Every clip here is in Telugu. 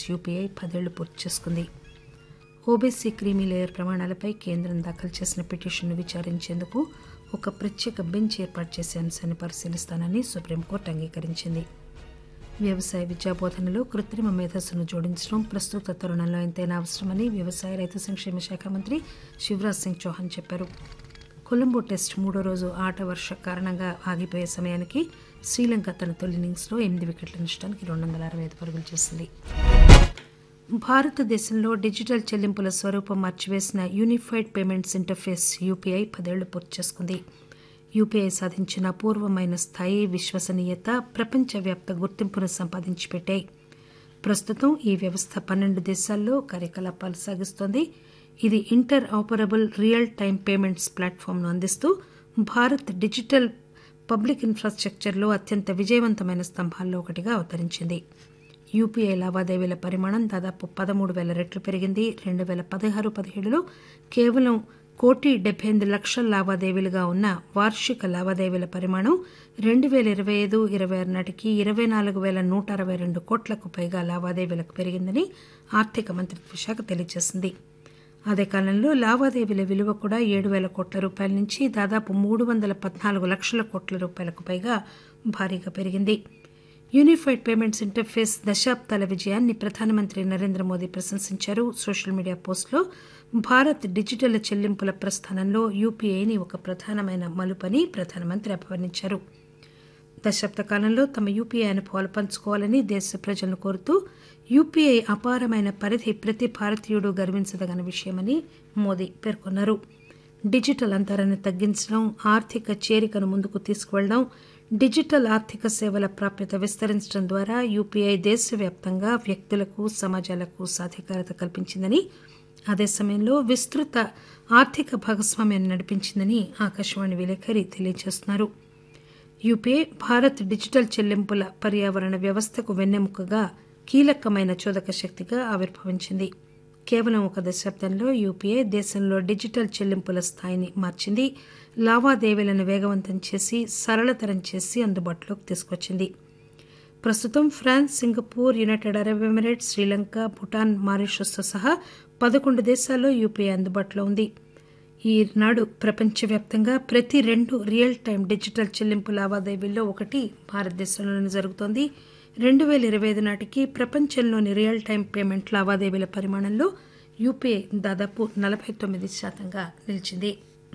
యూపీఐ పదేళ్లు పూర్తి చేసుకుంది ఓబీసీ క్రీమీ లేయర్ ప్రమాణాలపై కేంద్రం దాఖలు చేసిన పిటిషన్ను విచారించేందుకు ఒక ప్రత్యేక బెంచ్ ఏర్పాటు చేసే అంశాన్ని పరిశీలిస్తానని సుప్రీంకోర్టు అంగీకరించింది వ్యవసాయ విద్యాబోధనలో కృత్రిమ మేధస్సును జోడించడం ప్రస్తుత తరుణంలో ఎంతైనా అవసరమని వ్యవసాయ రైతు సంక్షేమ శాఖ మంత్రి శివరాజ్ సింగ్ చౌహాన్ చెప్పారు కొలంబో టెస్ట్ మూడో రోజు ఆట వర్ష కారణంగా ఆగిపోయే సమయానికి శ్రీలంక తన తొలి ఇన్నింగ్స్లో ఎనిమిది వికెట్ల నష్టానికి రెండు వందల అరవై ఐదు పరుగులు చేసింది భారతదేశంలో డిజిటల్ చెల్లింపుల స్వరూపం మార్చివేసిన యూనిఫైడ్ పేమెంట్స్ ఇంటర్ఫేస్ యూపీఐ పదేళ్లు పూర్తి చేసుకుంది యూపీఐ సాధించిన అపూర్వమైన స్థాయి విశ్వసనీయత ప్రపంచవ్యాప్త గుర్తింపును సంపాదించి పెట్టాయి ప్రస్తుతం ఈ వ్యవస్థ పన్నెండు దేశాల్లో కార్యకలాపాలు సాగిస్తోంది ఇది interoperable real time payments ప్లాట్ఫామ్ను అందిస్తూ భారత్ డిజిటల్ పబ్లిక్ ఇన్ఫ్రాస్ట్రక్చర్లో అత్యంత విజయవంతమైన స్తంభాల్లో ఒకటిగా అవతరించింది యూపీఐ లావాదేవీల పరిమాణం దాదాపు పదమూడు వేల రెట్లు పెరిగింది రెండు వేల పదహారు పదిహేడులో కేవలం కోటి డెబ్బై ఎనిమిది లక్షల లావాదేవీలుగా ఉన్న వార్షిక లావాదేవీల పరిమాణం రెండు వేల ఇరవై ఐదు ఇరవై ఆరు నాటికి ఇరవై నాలుగు వేల నూట అరవై రెండు కోట్లకు పైగా లావాదేవీలకు పెరిగిందని ఆర్థిక మంత్రిత్వ శాఖ తెలియజేసింది అదే కాలంలో లావాదేవీల విలువ కూడా ఏడు వేల కోట్ల రూపాయల నుంచి దాదాపు మూడు వందల పద్నాలుగు లక్షల కోట్ల రూపాయలకు పైగా భారీగా పెరిగింది యూనిఫైడ్ పేమెంట్స్ ఇంటర్ఫేస్ దశాబ్దాల విజయాన్ని ప్రధానమంత్రి నరేంద్ర మోదీ ప్రశంసించారు సోషల్ మీడియా పోస్టులో భారత్ డిజిటల్ చెల్లింపుల ప్రస్థానంలో యూపీఐని ఒక ప్రధానమైన మలుపని ప్రధానమంత్రి అభివర్ణించారు దశాబ్ద కాలంలో తమ యూపీఐ అనుభవాలు పంచుకోవాలని దేశ ప్రజలను కోరుతూ యూపీఐ అపారమైన పరిధి ప్రతి భారతీయుడు గర్వించదగిన విషయమని మోదీ పేర్కొన్నారు డిజిటల్ అంతరాన్ని తగ్గించడం ఆర్థిక చేరికను ముందుకు తీసుకువెళ్లడం డిజిటల్ ఆర్థిక సేవల ప్రాప్యత విస్తరించడం ద్వారా యూపీఐ దేశవ్యాప్తంగా వ్యక్తులకు సమాజాలకు సాధికారత కల్పించిందని అదే సమయంలో విస్తృత ఆర్థిక భాగస్వామ్యాన్ని నడిపించిందని ఆకాశవాణి విలేకరి తెలియజేస్తున్నారు యూపీఐ భారత్ డిజిటల్ చెల్లింపుల పర్యావరణ వ్యవస్థకు వెన్నెముకగా కీలకమైన చోదక శక్తిగా ఆవిర్భవించింది కేవలం ఒక దశాబ్దంలో యూపీఐ దేశంలో డిజిటల్ చెల్లింపుల స్థాయిని మార్చింది లావాదేవీలను వేగవంతం చేసి సరళతరం చేసి అందుబాటులోకి తీసుకొచ్చింది ప్రస్తుతం France Singapore United Arab Emirates Sri Lanka Bhutan మారిషస్తో సహా పదకొండు దేశాల్లో యూపీఐ అందుబాటులో ఉంది ఈనాడు ప్రపంచవ్యాప్తంగా ప్రతి రెండు రియల్ టైం డిజిటల్ చెల్లింపు లావాదేవీల్లో ఒకటి భారతదేశంలోనే జరుగుతోంది రెండు వేల ఇరవై ఐదు నాటికి ప్రపంచంలోని రియల్ టైం పేమెంట్ లావాదేవీల పరిమాణంలో యూపీఐ దాదాపు నలభై తొమ్మిది శాతంగా నిలిచింది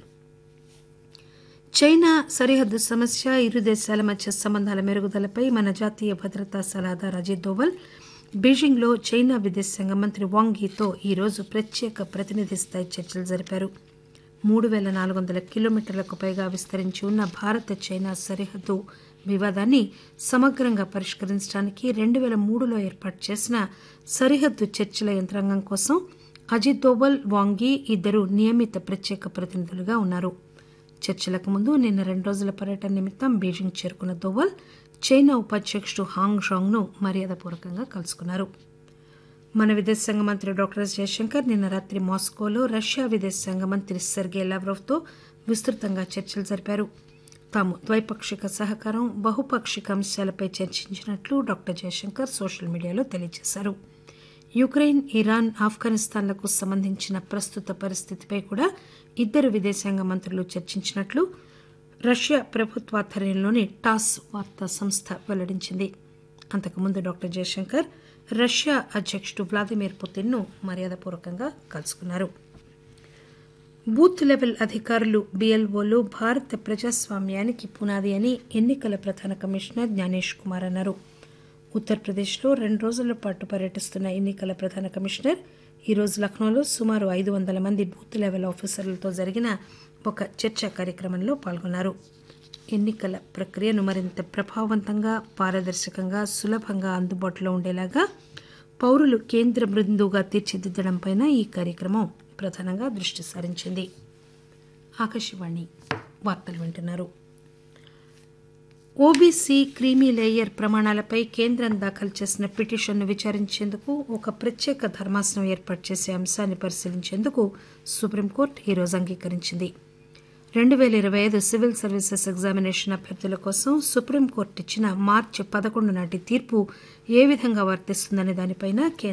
చైనా సరిహద్దు సమస్య ఇరు దేశాల మధ్య సంబంధాల మెరుగుదలపై మన జాతీయ భద్రతా సలహాదారు అజిత్ దోవల్ బీజింగ్లో చైనా విదేశాంగ మంత్రి వాంగ్ యీతో ఈరోజు ప్రత్యేక ప్రతినిధి స్థాయి చర్చలు జరిపారు మూడు వేల నాలుగు వందల కిలోమీటర్లకు పైగా విస్తరించి ఉన్న భారత చైనా సరిహద్దు వివాదాన్ని సమగ్రంగా పరిష్కరించడానికి రెండు వేల మూడులో ఏర్పాటు చేసిన సరిహద్దు చర్చల యంత్రాంగం కోసం అజిత్ దోవల్ వాంగి ఇద్దరు నియమిత ప్రత్యేక ప్రతినిధులుగా ఉన్నారు చర్చలకు ముందు నిన్న రెండు రోజుల పర్యటన నిమిత్తం బీజింగ్ చేరుకున్న దోవల్ చైనా ఉపాధ్యక్షుడు హాంగ్ షాంగ్ ను మర్యాదపూర్వకంగా కలుసుకున్నారు మన విదేశాంగ మంత్రి డాక్టర్ ఎస్ జయశంకర్ నిన్న రాత్రి మాస్కోలో రష్యా విదేశాంగ మంత్రి సెర్గే లావ్రోవ్తో విస్తృతంగా చర్చలు జరిపారు తాము ద్వైపాక్షిక సహకారం బహుపాక్షిక అంశాలపై చర్చించినట్లు డాక్టర్ జయశంకర్ సోషల్ మీడియాలో తెలియజేశారు యుక్రెయిన్ ఇరాన్ ఆఫ్ఘనిస్తాన్లకు సంబంధించిన ప్రస్తుత పరిస్థితిపై కూడా ఇద్దరు విదేశాంగ మంత్రులు చర్చించినట్లు రష్యా ప్రభుత్వాధ్వర్యంలోని టాస్ వార్తా సంస్థ వెల్లడించింది అంతకుముందు డాక్టర్ జయశంకర్ రష్యా అధ్యక్షుడు వ్లాదిమిర్ పుతిన్ను మర్యాదపూర్వకంగా కలుసుకున్నారు బూత్ లెవెల్ అధికారులు బీఎల్ఓలు భారత ప్రజాస్వామ్యానికి పునాది అని ఎన్నికల ప్రధాన కమిషనర్ జ్ఞానేష్ కుమార్ అన్నారు ఉత్తరప్రదేశ్లో రెండు రోజుల పాటు పర్యటిస్తున్న ఎన్నికల ప్రధాన కమిషనర్ ఈరోజు లక్నోలో సుమారు ఐదు వందల మంది బూత్ లెవెల్ ఆఫీసర్లతో జరిగిన ఒక చర్చా కార్యక్రమంలో పాల్గొన్నారు ఎన్నికల ప్రక్రియను మరింత ప్రభావవంతంగా పారదర్శకంగా సులభంగా అందుబాటులో ఉండేలాగా పౌరులు కేంద్ర బృందుగా తీర్చిదిద్దడంపై ఈ కార్యక్రమం ప్రధానంగా దృష్టి సారించింది ఆకాశవాణి వార్తలు వింటున్నారు ఓబీసీ క్రీమీ లేయర్ ప్రమాణాలపై కేంద్రం దాఖలు చేసిన పిటిషన్ను విచారించేందుకు ఒక ప్రత్యేక ధర్మాసనం ఏర్పాటు చేసే అంశాన్ని పరిశీలించేందుకు సుప్రీంకోర్టు ఈరోజు అంగీకరించింది రెండు వేల ఇరవై ఐదు సివిల్ సర్వీసెస్ ఎగ్జామినేషన్ అభ్యర్థుల కోసం సుప్రీంకోర్టు ఇచ్చిన మార్చి పదకొండు నాటి తీర్పు ఏ విధంగా వర్తిస్తుందనే దానిపైన